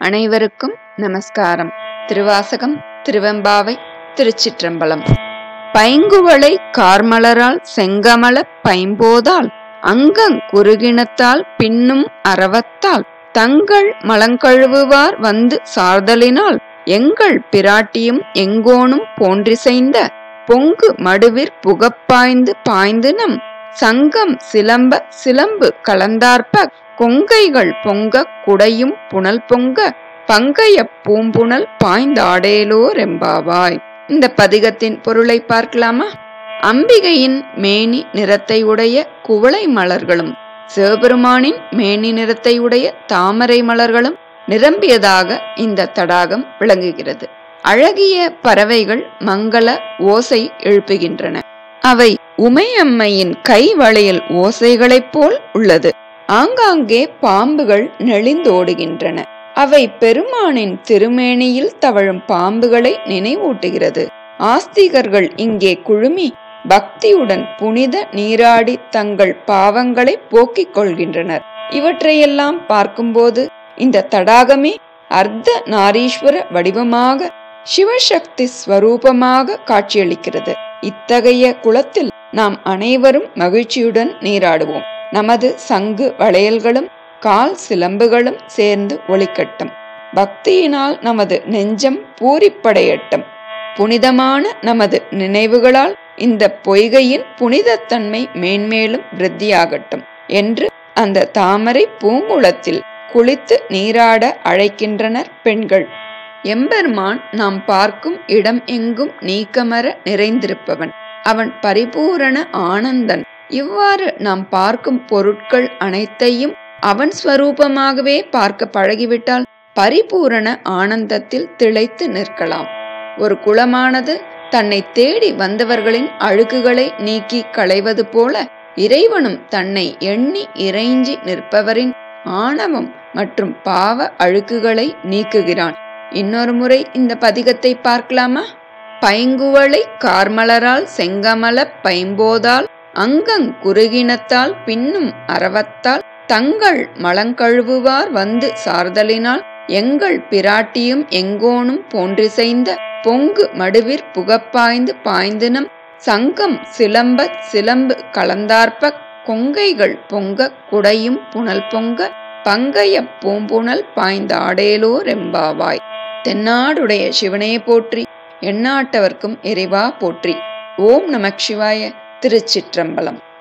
அனைவருக்கும் நமஸ்காரம் திருவாசகம் திருவெம்பாவை திருச்சிற்றம்பலம் பைங்குவளை கார்மலரால் செங்கமல பைம்போதால் அங்கங் குறுகினத்தால் பின்னும் அரவத்தால் தங்கள் மலங்கழுவுவார் வந்து சார்தலினால் எங்கள் பிராட்டியும் எங்கோனும் போன்றிசைந்த பொங்கு மடுவிற் புகப்பாய்ந்து பாய்ந்து நம் சங்கம் சிலம்ப சிலம்பு கலந்தார்ப்ப கொங்கைகள் பொங்க குடையும் புனல் பொங்க பங்கைய பூம்புணல் பாய்ந்தாடேலோர் எம்பாவாய் இந்த பதிகத்தின் பொருளை பார்க்கலாமா அம்பிகையின் மேனி நிறத்தை உடைய குவளை மலர்களும் சிவபெருமானின் மேனி நிறத்தை உடைய தாமரை மலர்களும் நிரம்பியதாக இந்த தடாகம் விளங்குகிறது அழகிய பறவைகள் மங்கள ஓசை எழுப்புகின்றன அவை உமையம்மையின் கை வளையல் ஓசைகளைப் போல் உள்ளது ஆங்காங்கே பாம்புகள் நெளிந்தோடுகின்றன அவை பெருமானின் திருமேனியில் தவழும் பாம்புகளை நினைவூட்டுகிறது ஆஸ்திகர்கள் இங்கே குழுமி பக்தியுடன் புனித நீராடி தங்கள் பாவங்களை போக்கிக் கொள்கின்றனர் இவற்றையெல்லாம் பார்க்கும்போது இந்த தடாகமே அர்த்த நாரீஸ்வர வடிவமாக சிவசக்தி ஸ்வரூபமாக காட்சியளிக்கிறது இத்தகைய குளத்தில் நாம் அனைவரும் மகிழ்ச்சியுடன் நீராடுவோம் நமது சங்கு வளையல்களும் கால் சிலம்புகளும் சேர்ந்து ஒளிக்கட்டும் பக்தியினால் நமது நெஞ்சம் பூரிப்படையட்டும் புனிதமான நமது நினைவுகளால் இந்த பொய்கையின் புனிதத்தன்மை மேன்மேலும் விருத்தியாகட்டும் என்று அந்த தாமரை பூங்குளத்தில் குளித்து நீராட அழைக்கின்றனர் பெண்கள் எம்பெருமான் நாம் பார்க்கும் இடம் எங்கும் நீக்கமர நிறைந்திருப்பவன் அவன் பரிபூரண ஆனந்தன் இவ்வாறு நாம் பார்க்கும் பொருட்கள் அனைத்தையும் அவன் ஸ்வரூபமாகவே பார்க்க பழகிவிட்டால் பரிபூரண ஆனந்தத்தில் திளைத்து நிற்கலாம் ஒரு குளமானது தன்னை தேடி வந்தவர்களின் அழுக்குகளை நீக்கி களைவது போல இறைவனும் தன்னை எண்ணி இறைஞ்சி நிற்பவரின் ஆணவம் மற்றும் பாவ அழுக்குகளை நீக்குகிறான் இன்னொரு முறை இந்த பதிகத்தை பார்க்கலாமா பைங்குவளை கார்மலரால் செங்கமல பைம்போதால் அங்கங் குறுகினத்தால் பின்னும் அரவத்தால் தங்கள் மலங்கழுவுவார் வந்து சார்தலினால் எங்கள் பிராட்டியும் எங்கோனும் போன்றிசைந்த பொங்கு மடுவிற் புகப்பாய்ந்து பாய்ந்தினம் சங்கம் சிலம்ப சிலம்பு கலந்தார்ப்ப கொங்கைகள் பொங்க குடையும் புனல் பொங்க பங்கைய பூம்புணல் பாய்ந்தாடேலோர் எம்பாவாய் தென்னாடுடைய சிவனே போற்றி எண்ணாட்டவர்க்கும் இறைவா போற்றி ஓம் நமக் சிவாய திருச்சிற்றம்பலம்